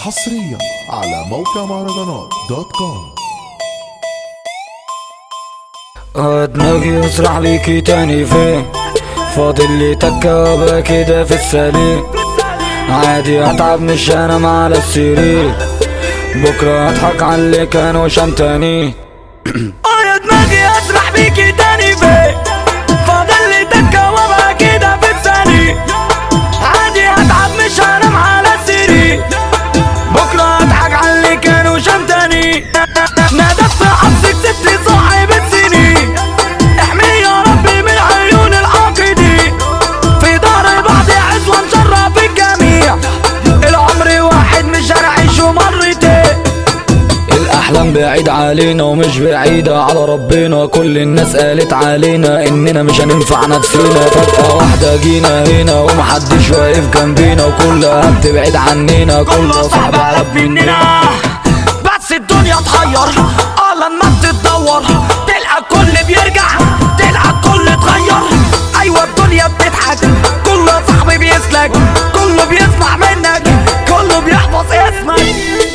حصريا على موقع مهرجانات دوت كوم اه دماغي اسرح بيكي تاني فين فاضل لي تكة وابقى كده في السليم عادي اتعب مش انام على السرير بكرة اضحك على اللي كانوا شمتاني اه يا دماغي اسرح بيكي تاني فين فاضل لي تكة وابقى كده في السليم عادي اتعب مش انام على السرير بكرة اضحك على اللي كانوا شمتاني نادت حظك ستي صاحب السنين احمي يا ربي من عيون العاقدين في دار بعض عز ونشرف الجميع العمر واحد مش هنعيشه مرتين الأحلام بعيد علينا ومش بعيدة على ربنا كل الناس قالت علينا إننا مش هننفع نفسنا فجأة واحدة جينا هنا ومحدش واقف جنبينا وكلها بتبعد عننا كله صعب على مننا بس الدنيا تغير اه لما بتتدور تلقى الكل بيرجع تلقى الكل اتغير ايوه الدنيا بتضحك كله صاحبي بيسلك كله بيسمع منك كله بيحفظ اسمك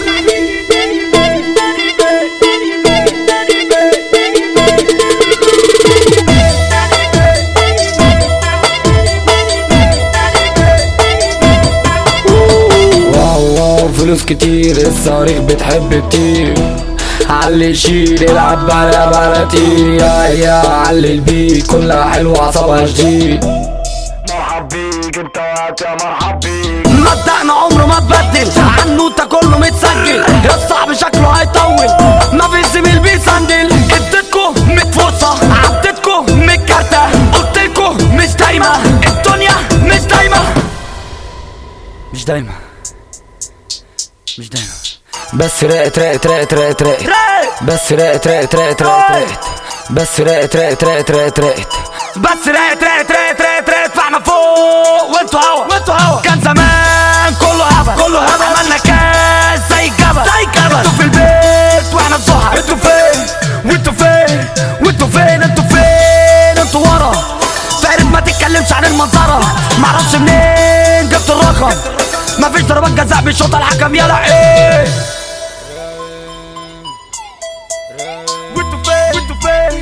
واو واو فلوس كتير الصواريخ بتحب كتير علي شيل العب على بلدي يا يا علي البيت كلها حلوة عصبها جديد مرحب بيك انت وقت يا مرحب بيك مبدأنا عمره ما تبدل عنوته كله متسجل الصعب شكله هيطول ما في زميل بيسندل اديتكو ميت فرصة عديتكو ميت كارتة قلتلكو مش دايما الدنيا مش دايما مش دايما مش دايما بس راقت راقت راقت راقت راقت بس راقت راقت راقت راقت راقت بس راقت راقت راقت راقت راقت بس راقت راقت راقت راقت راقت فاحنا فوق وانتوا هوا وانتوا هوا كان زمان كله هبل كله هبل عملنا كاس زي الجبل زي الجبل انتوا في البيت واحنا في زحل انتوا فين وانتوا فين وانتوا فين انتوا فين انتوا ورا فارد ما تتكلمش عن المنظرة معرفش منين جبت الرقم مفيش ضربات جزاء بيشوطها الحكم يلا ايه وانتوا فين وانتوا فين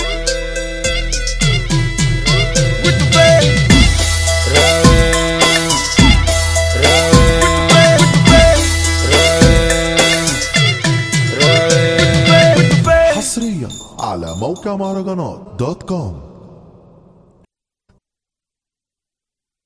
وانتوا فين حصريا على موقع مهرجانات دوت كوم